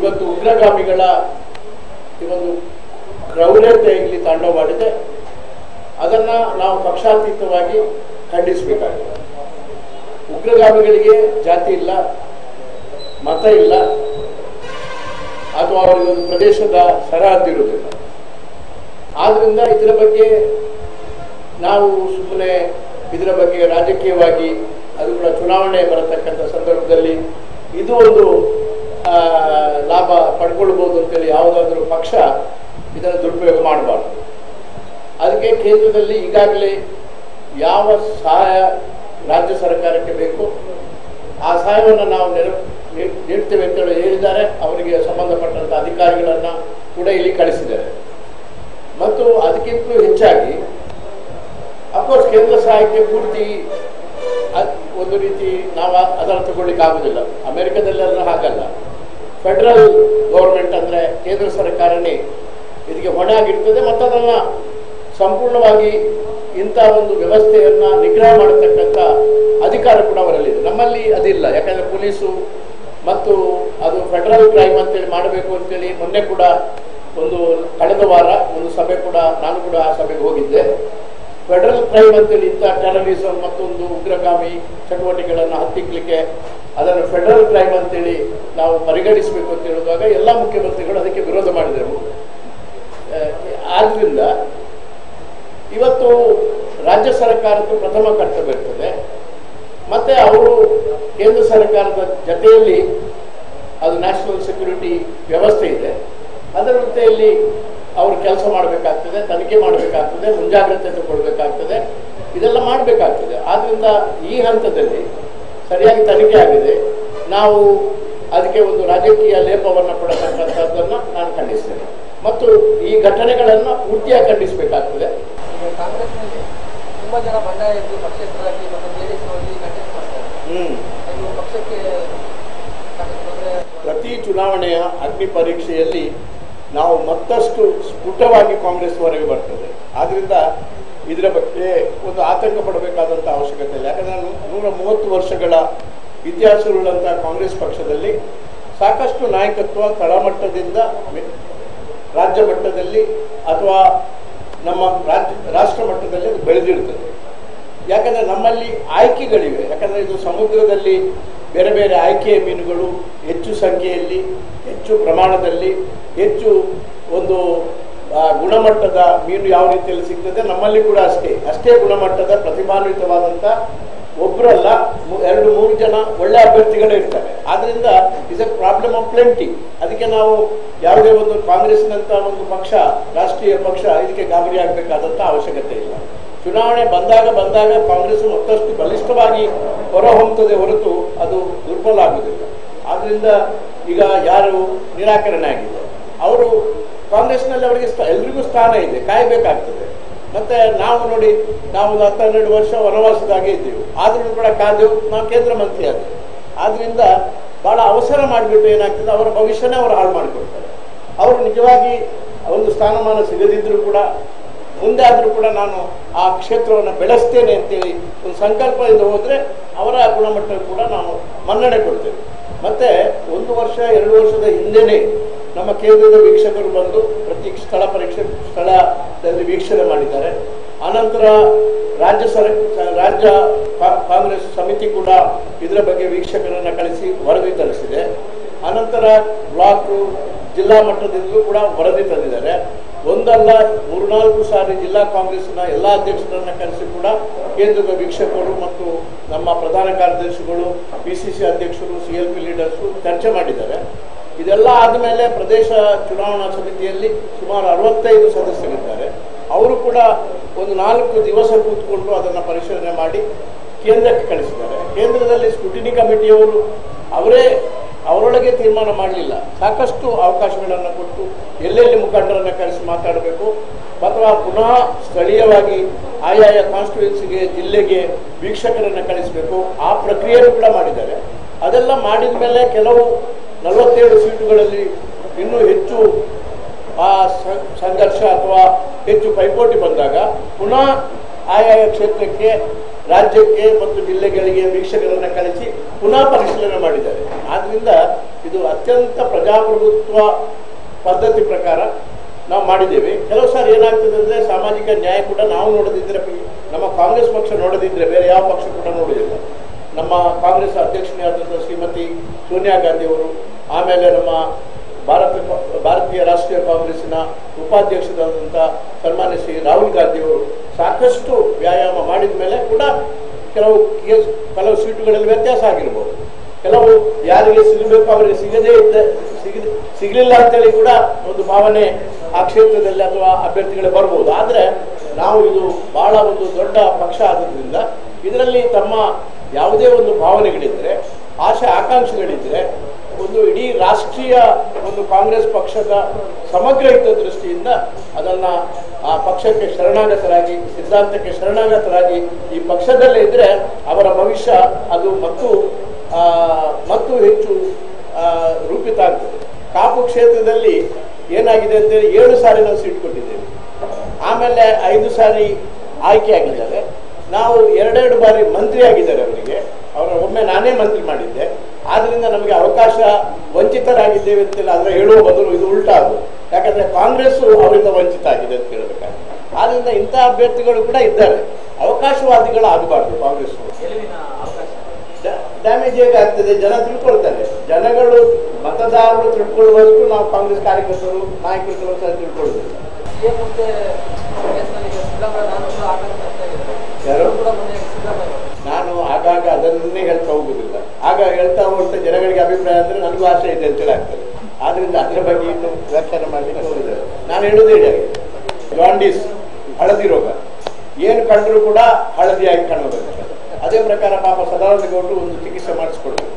ಇವತ್ತು ಉಗ್ರಗಾಮಿಗಳ ಈ ಒಂದು ಕ್ರೌರ್ಯತೆ ಇಲ್ಲಿ ತಾಂಡವ ಮಾಡಿದೆ ಅದನ್ನ ನಾವು ಪಕ್ಷಾತೀತವಾಗಿ ಖಂಡಿಸಬೇಕಾಗಿದೆ ಉಗ್ರಗಾಮಿಗಳಿಗೆ ಜಾತಿ ಇಲ್ಲ ಮತ ಇಲ್ಲ ಅಥವಾ ಅವರಿಗೆ ಒಂದು ಪ್ರದೇಶದ ಸರಹದ್ದು ಇರುವುದಿಲ್ಲ ಆದ್ರಿಂದ ಇದರ ಬಗ್ಗೆ ನಾವು ಸುಮ್ಮನೆ ಇದರ ಬಗ್ಗೆ ರಾಜಕೀಯವಾಗಿ ಅದು ಕೂಡ ಚುನಾವಣೆ ಬರತಕ್ಕಂಥ ಸಂದರ್ಭದಲ್ಲಿ ಇದು ಒಂದು ಆ, ಲಾಭ ಪಡ್ಕೊಳ್ಬೋದು ಅಂತೇಳಿ ಯಾವುದಾದ್ರೂ ಪಕ್ಷ ಇದನ್ನು ದುರುಪಯೋಗ ಮಾಡಬಾರ್ದು ಅದಕ್ಕೆ ಕೇಂದ್ರದಲ್ಲಿ ಈಗಾಗಲೇ ಯಾವ ಸಹಾಯ ರಾಜ್ಯ ಸರ್ಕಾರಕ್ಕೆ ಬೇಕು ಆ ಸಹಾಯವನ್ನು ನಾವು ನೆರ ನೀಡ್- ನೀಡ್ತೇವೆ ಅಂತೇಳಿ ಹೇಳಿದ್ದಾರೆ ಅವರಿಗೆ ಸಂಬಂಧಪಟ್ಟಂತ ಅಧಿಕಾರಿಗಳನ್ನ ಕೂಡ ಇಲ್ಲಿ ಕಳಿಸಿದ್ದಾರೆ ಮತ್ತು ಅದಕ್ಕಿಂತಲೂ ಹೆಚ್ಚಾಗಿ ಅಫ್ಕೋರ್ಸ್ ಕೇಂದ್ರ ಸಹಾಯಕ್ಕೆ ಪೂರ್ತಿ ಅದ್- ಒಂದು ರೀತಿ ನಾವು ಅ- ಅದನ್ನು ತಗೊಳ್ಳಿಕ್ಕೆ ಆಗುದಿಲ್ಲ ಅಮೆರಿಕದಲ್ಲೆಲ್ಲ ಹಾಗಲ್ಲ ಫೆಡರಲ್ ಗೌರ್ಮೆಂಟ್ ಅಂದ್ರೆ ಕೇಂದ್ರ ಸರ್ಕಾರನೇ ಇದಕ್ಕೆ ಹೊಣೆ ಆಗಿರ್ತದೆ ಮತ್ತು ಅದನ್ನ ಸಂಪೂರ್ಣವಾಗಿ ಇಂಥ ಒಂದು ವ್ಯವಸ್ಥೆಯನ್ನ ನಿಗ್ರಹ ಮಾಡತಕ್ಕಂಥ ಅಧಿಕಾರ ಕೂಡ ಅವರಲ್ಲಿದೆ ನಮ್ಮಲ್ಲಿ ಅದಿಲ್ಲ ಯಾಕಂದ್ರೆ ಪೊಲೀಸು ಮತ್ತು ಅದು ಫೆಡರಲ್ ಕ್ರೈಮ್ ಅಂತೇಳಿ ಮಾಡಬೇಕು ಅಂತೇಳಿ ಮೊನ್ನೆ ಕೂಡ ಒಂದು ಕಳೆದ ವಾರ ಒಂದು ಸಭೆ ಕೂಡ ನಾನು ಕೂಡ ಆ ಸಭೆಗೆ ಹೋಗಿದ್ದೆ ಫೆಡರಲ್ ಕ್ರೈಮ್ ಅಂತೇಳಿ ಇಂಥ ಟೆರರಿಸಂ ಮತ್ತೊಂದು ಉಗ್ರಗಾಮಿ ಚಟುವಟಿಕೆಗಳನ್ನು ಹತ್ತಿಕ್ಕಲಿಕ್ಕೆ ಅದನ್ನು ಫೆಡರಲ್ ಕ್ರೈಮ್ ಅಂತೇಳಿ ನಾವು ಪರಿಗಣಿಸಬೇಕು ಅಂತ ಹೇಳಿದಾಗ ಎಲ್ಲ ಮುಖ್ಯಮಂತ್ರಿಗಳು ಅದಕ್ಕೆ ವಿರೋಧ ಮಾಡಿದರು ಆದ್ರಿಂದ ಇವತ್ತು ರಾಜ್ಯ ಸರ್ಕಾರದ ಪ್ರಥಮ ಕರ್ತವ್ಯ ಇರ್ತದೆ ಮತ್ತೆ ಅವರು ಕೇಂದ್ರ ಸರ್ಕಾರದ ಜೊತೆಯಲ್ಲಿ ಅದು ನ್ಯಾಷನಲ್ ಸೆಕ್ಯೂರಿಟಿ ವ್ಯವಸ್ಥೆ ಇದೆ ಅದರ ಜೊತೆಯಲ್ಲಿ ಅವರು ಕೆಲಸ ಮಾಡಬೇಕಾಗ್ತದೆ ತನಿಖೆ ಮಾಡಬೇಕಾಗ್ತದೆ ಮುಂಜಾಗ್ರತೆ ತಗೊಳ್ಬೇಕಾಗ್ತದೆ ಇದೆಲ್ಲ ಮಾಡಬೇಕಾಗ್ತದೆ ಆದ್ರಿಂದ ಈ ಹಂತದಲ್ಲಿ ಸರಿಯಾಗಿ ತನಿಖೆ ಆಗಿದೆ ನಾವು ಅದಕ್ಕೆ ಒಂದು ರಾಜಕೀಯ ಲೇಪವನ್ನು ಕೊಡತಕ್ಕಂಥದ್ದನ್ನು ನಾನು ಖಂಡಿಸ್ತೇನೆ ಮತ್ತು ಈ ಘಟನೆಗಳನ್ನು ಪೂರ್ತಿಯಾಗಿ ಖಂಡಿಸಬೇಕಾಗ್ತದೆ ಈಗ ಕಾಂಗ್ರೆಸ್ನಲ್ಲಿ ತುಂಬಾ ಜನ ಬಂಡಾಯ ಇದ್ದು ಪಕ್ಷೇತರಾಗಿ ಮತ್ತು ಜೆಡಿಎಸ್ನಲ್ಲಿ ಕಂಟೆಸ್ಟ್ ಮಾಡ್ತಾರೆ ಹ್ಮ್ ಅದು ಪಕ್ಷಕ್ಕೆ ಸಾಕಷ್ಟು ತೊಂದರೆ ಪ್ರತಿ ಚುನಾವಣೆಯ ಅಗ್ನಿ ಪರೀಕ್ಷೆಯಲ್ಲಿ ನಾವು ಮತ್ತಷ್ಟು ಸ್ಫುಟವಾಗಿ ಕಾಂಗ್ರೆಸ್ ಹೊರಗೆ ಬರ್ತದೆ ಆದ್ರಿಂದ ಇದರ ಬಗ್ಗೆ ಒಂದು ಆತಂಕ ಪಡಬೇಕಾದಂಥ ಅವಶ್ಯಕತೆ ಇಲ್ಲ ಯಾಕಂದ್ರೆ ನೂ- ನೂರ ಮೂವತ್ತು ವರ್ಷಗಳ ಇತಿಹಾಸವುಳ್ಳಂತಹ ಕಾಂಗ್ರೆಸ್ ಪಕ್ಷದಲ್ಲಿ ಸಾಕಷ್ಟು ನಾಯಕತ್ವ ತಳಮಟ್ಟದಿಂದ ಮೆ- ರಾಜ್ಯ ಮಟ್ಟದಲ್ಲಿ ಅಥವಾ ನಮ್ಮ ರಾಜ್ಯ ರಾಷ್ಟ್ರ ಮಟ್ಟದಲ್ಲಿ ಅದು ಬೆಳೆದಿರ್ತದೆ ಯಾಕಂದ್ರೆ ನಮ್ಮಲ್ಲಿ ಆಯ್ಕೆಗಳಿವೆ ಯಾಕಂದ್ರೆ ಇದು ಸಮುದ್ರದಲ್ಲಿ ಬೇರೆ ಬೇರೆ ಆಯ್ಕೆಯ ಮೀನುಗಳು ಹೆಚ್ಚು ಸಂಖ್ಯೆಯಲ್ಲಿ ಹೆಚ್ಚು ಪ್ರಮಾಣದಲ್ಲಿ ಹೆಚ್ಚು ಒಂದು ಆ, ಗುಣಮಟ್ಟದ ಮೀನು ಯಾವ ರೀತಿಯಲ್ಲಿ ಸಿಗ್ತದೆ ನಮ್ಮಲ್ಲಿ ಕೂಡ ಅಷ್ಟೇ ಅಷ್ಟೇ ಗುಣಮಟ್ಟದ ಪ್ರತಿಭಾನ್ವಿತವಾದಂಥ ಒಬ್ಬರಲ್ಲ ಮೂ- ಎರಡು ಮೂರು ಜನ ಒಳ್ಳೆ ಅಭ್ಯರ್ಥಿಗಳೇ ಇರ್ತಾರೆ ಆದ್ರಿಂದ is a problem of plenty ಅದಕ್ಕೆ ನಾವು ಯಾವುದೇ ಒಂದು ಕಾಂಗ್ರೆಸ್ನಂತ ಒಂದು ಪಕ್ಷ ರಾಷ್ಟ್ರೀಯ ಪಕ್ಷ ಇದಕ್ಕೆ ಗಾಬರಿ ಆಗಬೇಕಾದಂಥ ಅವಶ್ಯಕತೆ ಇಲ್ಲ ಚುನಾವಣೆ ಬಂದಾಗ ಬಂದಾಗ ಕಾಂಗ್ರೆಸ್ ಮತ್ತಷ್ಟು ಬಲಿಷ್ಠವಾಗಿ ಹೊರಹೊಮ್ಮುತ್ತದೆ ಹೊರತು ಅದು ದುರ್ಬಲ ಆಗುವುದಿಲ್ಲ ಆದ್ರಿಂದ ಈಗ ಯಾರು ನಿರಾಕರಣೆ ಆಗಿದೆ ಅವರು ಕಾಂಗ್ರೆಸ್ನಲ್ಲಿ ಅವರಿಗೆ ಸ್ಥ- ಎಲ್ರಿಗೂ ಸ್ಥಾನ ಇದೆ ಕಾಯಬೇಕಾಗ್ತದೆ ಮತ್ತೆ ನಾವು ನೋಡಿ ನಾವು ಒಂದು ಹತ್ತು ಹನ್ನೆರಡು ವರ್ಷ ವನವಾಸದಾಗೆ ಇದ್ದೆವು ಆದ್ರೂ ಕೂಡ ಕಾದೆವು ನಾವು ಕೇಂದ್ರ ಮಂತ್ರಿ ಆದೆವು ಆದ್ರಿಂದ ಬಹಳ ಅವಸರ ಮಾಡಿಬಿಟ್ಟು ಏನಾಗ್ತದೆ ಅವರ ಭವಿಷ್ಯನೇ ಅವರು ಹಾಳು ಮಾಡಿಕೊಡ್ತಾರೆ ಅವರು ನಿಜವಾಗಿ ಒಂದು ಸ್ಥಾನಮಾನ ಸಿಗದಿದ್ರೂ ಕೂಡ ಮುಂದೆ ಆದರೂ ಕೂಡ ನಾನು ಆ ಕ್ಷೇತ್ರವನ್ನು ಬೆಳೆಸ್ತೇನೆ ಅಂತೇಳಿ ಒಂದು ಸಂಕಲ್ಪದಿಂದ ಹೋದ್ರೆ ಅವರ ಗುಣಮಟ್ಟ ಕೂಡ ನಾವು ಮನ್ನಣೆ ಕೊಡ್ತೇವೆ ಮತ್ತೆ ಒಂದು ವರ್ಷ ಎರಡು ವರ್ಷದ ಹಿಂದೆನೇ ನಮ್ಮ ಕೇಂದ್ರದ ವೀಕ್ಷಕರು ಬಂದು ಪ್ರತಿ ಸ್ಥಳ ಪರೀಕ್ಷೆ ಸ್ಥಳದಲ್ಲಿ ವೀಕ್ಷಣೆ ಮಾಡಿದ್ದಾರೆ ಆನಂತರ ರಾಜ್ಯ ಸರ ರಾಜ್ಯ ಕಾ- ಕಾಂಗ್ರೆಸ್ ಸಮಿತಿ ಕೂಡ ಇದರ ಬಗ್ಗೆ ವೀಕ್ಷಕರನ್ನ ಕಳಿಸಿ ವರದಿ ತರಿಸಿದೆ ಅನಂತರ ಬ್ಲಾಕ್ ಜಿಲ್ಲಾ ಮಟ್ಟದಿಂದಲೂ ಕೂಡ ವರದಿ ತಂದಿದ್ದಾರೆ ಒಂದಲ್ಲ ಮೂರ್ನಾಲ್ಕು ಸಾರಿ ಜಿಲ್ಲಾ ಕಾಂಗ್ರೆಸ್ನ ಎಲ್ಲ ಅಧ್ಯಕ್ಷರನ್ನ ಕರೆಸಿ ಕೂಡ ಕೇಂದ್ರದ ವೀಕ್ಷಕರು ಮತ್ತು ನಮ್ಮ ಪ್ರಧಾನ ಕಾರ್ಯದರ್ಶಿಗಳು ಪಿ ಸಿ ಸಿ ಅಧ್ಯಕ್ಷರು ಸಿ ಎಲ್ ಪಿ ಲೀಡರ್ಸು ಚರ್ಚೆ ಮಾಡಿದ್ದಾರೆ ಇದೆಲ್ಲ ಆದಮೇಲೆ ಪ್ರದೇಶ ಚುನಾವಣಾ ಸಮಿತಿಯಲ್ಲಿ ಸುಮಾರು ಅರವತ್ತೈದು ಸದಸ್ಯರಿದ್ದಾರೆ ಅವರು ಕೂಡ ಒಂದು ನಾಲ್ಕು ದಿವಸ ಕೂತ್ಕೊಂಡು ಅದನ್ನು ಪರಿಶೀಲನೆ ಮಾಡಿ ಕೇಂದ್ರಕ್ಕೆ ಕಳಿಸಿದ್ದಾರೆ ಕೇಂದ್ರದಲ್ಲಿ ಸ್ಕ್ರೂಟಿನಿ ಕಮಿಟಿಯವರು ಅವರೇ ಅವರೊಳಗೆ ತೀರ್ಮಾನ ಮಾಡಲಿಲ್ಲ ಸಾಕಷ್ಟು ಅವಕಾಶಗಳನ್ನು ಕೊಟ್ಟು ಎಲ್ಲೆಲ್ಲಿ ಮುಖಂಡರನ್ನ ಕರೆಸಿ ಮಾತಾಡಬೇಕು ಅಥವಾ ಪುನಃ ಸ್ಥಳೀಯವಾಗಿ ಆಯಾಯ ಕಾನ್ಸ್ಟಿಟ್ಯೂನ್ಸಿಗೆ ಜಿಲ್ಲೆಗೆ ವೀಕ್ಷಕರನ್ನ ಕಳಿಸಬೇಕು ಆ ಪ್ರಕ್ರಿಯೆಯನ್ನು ಕೂಡ ಮಾಡಿದ್ದಾರೆ ಅದೆಲ್ಲ ಮಾಡಿದ ಮೇಲೆ ಕೆಲವು ನಲವತ್ತೇಳು ಸೀಟುಗಳಲ್ಲಿ ಇನ್ನೂ ಹೆಚ್ಚು ಆ ಸ- ಸಂಘರ್ಷ ಅಥವಾ ಹೆಚ್ಚು ಪೈಪೋಟಿ ಬಂದಾಗ ಪುನಃ ಆಯಾಯ ಕ್ಷೇತ್ರಕ್ಕೆ ರಾಜ್ಯಕ್ಕೆ ಮತ್ತು ಜಿಲ್ಲೆಗಳಿಗೆ ವೀಕ್ಷಕರನ್ನ ಕಳಿಸಿ ಪುನಃ ಪರಿಶೀಲನೆ ಮಾಡಿದ್ದಾರೆ ಆದ್ರಿಂದ ಇದು ಅತ್ಯಂತ ಪ್ರಜಾಪ್ರಭುತ್ವ ಪದ್ಧತಿ ಪ್ರಕಾರ ನಾವು ಮಾಡಿದ್ದೇವೆ ಕೆಲವು ಸಾರಿ ಏನಾಗ್ತದೆ ಅಂದರೆ ಸಾಮಾಜಿಕ ನ್ಯಾಯ ಕೂಡ ನಾವು ನೋಡದಿದ್ದರೆ ನಮ್ಮ ಕಾಂಗ್ರೆಸ್ ಪಕ್ಷ ನೋಡದಿದ್ದರೆ ಬೇರೆ ಯಾವ ಪಕ್ಷ ಕೂಡ ನೋಡುವುದಿಲ್ಲ ನಮ್ಮ ಕಾಂಗ್ರೆಸ್ ಅಧ್ಯಕ್ಷರಾದಂಥ ಶ್ರೀಮತಿ ಸೋನಿಯಾ ಗಾಂಧಿ ಅವರು ಆಮೇಲೆ ನಮ್ಮ ಭಾರತ ಭಾರತೀಯ ರಾಷ್ಟ್ರೀಯ ಕಾಂಗ್ರೆಸ್ಸಿನ ಉಪಾಧ್ಯಕ್ಷರಾದಂಥ ಸನ್ಮಾನ್ಯ ಶ್ರೀ ರಾಹುಲ್ ಗಾಂಧಿ ಅವರು ಸಾಕಷ್ಟು ವ್ಯಾಯಾಮ ಮಾಡಿದ ಮೇಲೆ ಕೂಡ ಕೆಲವು ಕೇಸ್ ಕೆಲವು ಸೀಟುಗಳಲ್ಲಿ ವ್ಯತ್ಯಾಸ ಆಗಿರ್ಬೋದು ಕೆಲವು ಯಾರಿಗೆ ಸಿಗಬೇಕು ಅವರಿಗೆ ಸಿಗದೇ ಇದ್ದ ಸಿಗದೆ ಸಿಗಲಿಲ್ಲ ಅಂತೇಳಿ ಕೂಡ ಒಂದು ಭಾವನೆ ಆ ಕ್ಷೇತ್ರದಲ್ಲಿ ಅಥವಾ ಅಭ್ಯರ್ಥಿಗಳೇ ಬರ್ಬೋದು ಆದರೆ ನಾವು ಇದು ಬಹಳ ಒಂದು ದೊಡ್ಡ ಪಕ್ಷ ಆದ್ರಿಂದ ಇದರಲ್ಲಿ ತಮ್ಮ ಯಾವುದೇ ಒಂದು ಭಾವನೆಗಳಿದ್ರೆ ಆಶೆ ಆಕಾಂಕ್ಷೆಗಳಿದ್ರೆ ಒಂದು ಇಡೀ ರಾಷ್ಟ್ರೀಯ ಒಂದು ಕಾಂಗ್ರೆಸ್ ಪಕ್ಷದ ಸಮಗ್ರ ಹಿತ ದೃಷ್ಟಿಯಿಂದ ಅದನ್ನ ಆ ಪಕ್ಷಕ್ಕೆ ಶರಣಾಗತರಾಗಿ ಸಿದ್ಧಾಂತಕ್ಕೆ ಶರಣಾಗತರಾಗಿ ಈ ಪಕ್ಷದಲ್ಲೇ ಇದ್ರೆ ಅವರ ಭವಿಷ್ಯ ಅದು ಮತ್ತು ಆ, ಮತ್ತು ಹೆಚ್ಚು ಆ, ರೂಪಿತ ಆಗ್ತದೆ ಕಾಪು ಕ್ಷೇತ್ರದಲ್ಲಿ ಏನಾಗಿದೆ ಅಂತೇಳಿ ಏಳು ಸಾರಿ ನಾವು ಸೀಟ್ ಕೊಟ್ಟಿದ್ದೇವೆ ಆಮೇಲೆ ಐದು ಸಾರಿ ಆಯ್ಕೆ ಆಗಿದ್ದಾರೆ ನಾವು ಎರಡೆರಡು ಬಾರಿ ಮಂತ್ರಿ ಆಗಿದ್ದಾರೆ ಅವರಿಗೆ ಅವರ ಒಮ್ಮೆ ನಾನೇ ಮಂತ್ರಿ ಮಾಡಿದ್ದೆ ಆದ್ರಿಂದ ನಮಗೆ ಅವಕಾಶ ವಂಚಿತರಾಗಿದ್ದೇವೆ ಅಂತೆಲ್ಲ ಅದರ ಹೇಳುವ ಬದಲು ಇದು ಉಲ್ಟಾ ಅದು ಯಾಕಂದ್ರೆ ಕಾಂಗ್ರೆಸ್ ಅವರಿಂದ ವಂಚಿತ ಆಗಿದೆ ಅಂತ ಹೇಳ್ಬೇಕಾದ್ರೆ ಆದ್ರಿಂದ ಇಂಥ ಅಭ್ಯರ್ಥಿಗಳು ಕೂಡ ಇದ್ದಾರೆ ಅವಕಾಶವಾದಿಗಳು ಆಗಬಾರ್ದು ಕಾಂಗ್ರೆಸ್ ಗೆಲುವಿನ ಅವಕಾಶ ಡ್ಯಾಮೇಜ್ ಹೇಗೆ ಆಗ್ತದೆ ಜನ ತಿಳ್ಕೊಳ್ತಾರೆ ಜನಗಳು ಮತದಾರರು ತಿಳ್ಕೊಳ್ಳುವಷ್ಟು ನಾವು ಕಾಂಗ್ರೆಸ್ ಕಾರ್ಯಕರ್ತರು ನಾಯಕರು ಕೆಲವು ಸಲ ತಿಳ್ಕೊಳ್ಳುವುದಿಲ್ಲ ಸಿಎಂ ಮುಂದೆ ಕೇಸ್ನಲ್ಲಿ ಈಗ ಸಿದ್ದರಾಮಯ್ಯ ನಾನು ಕೂಡ ಆಘಾತ ಅಂತ ಹೇಳಿದ್ದಾರೆ ಯಾರು? ಕೂಡ ಮೊನ್ನೆ ಸಿದ್ದರಾಮಯ್ಯ ಅವರು. ನಾನು ಆಗಾಗ ಅದನ್ನೇ ಹೇಳ್ತಾ ಹೋಗುದಿಲ್ಲ ಆಗ ಹೇಳ್ತಾ ಹೋಗ್ತಾ ಜನಗಳಿಗೆ ಅಭಿಪ್ರಾಯ ಅಂದ್ರೆ ನನಗೂ ಆಸೆ ಇದೆ ಅಂತೇಳಿ ಆಗ್ತದೆ ಆದ್ರಿಂದ ಅದರ ಬಗ್ಗೆ ಇನ್ನು ವ್ಯಾಖ್ಯಾನ ಮಾಡಲಿಕ್ಕೆ ಹೋಗುದಿಲ್ಲ ನಾನು ಹೇಳುವುದೇ ಹೇಗೆ ಜಾಂಡೀಸ್ ಹಳದಿ ರೋಗ ಏನು ಕಂಡ್ರೂ ಕೂಡ ಹಳದಿಯಾಗಿ ಕಾಣೋದು ಅದೇ ಪ್ರಕಾರ ಪಾಪ ಸದಾನಂದ ಗೌಡರು ಒಂದು ಚಿಕಿತ್ಸೆ ಮಾಡಿಸ್ಕೊಡ್ಬೇಕು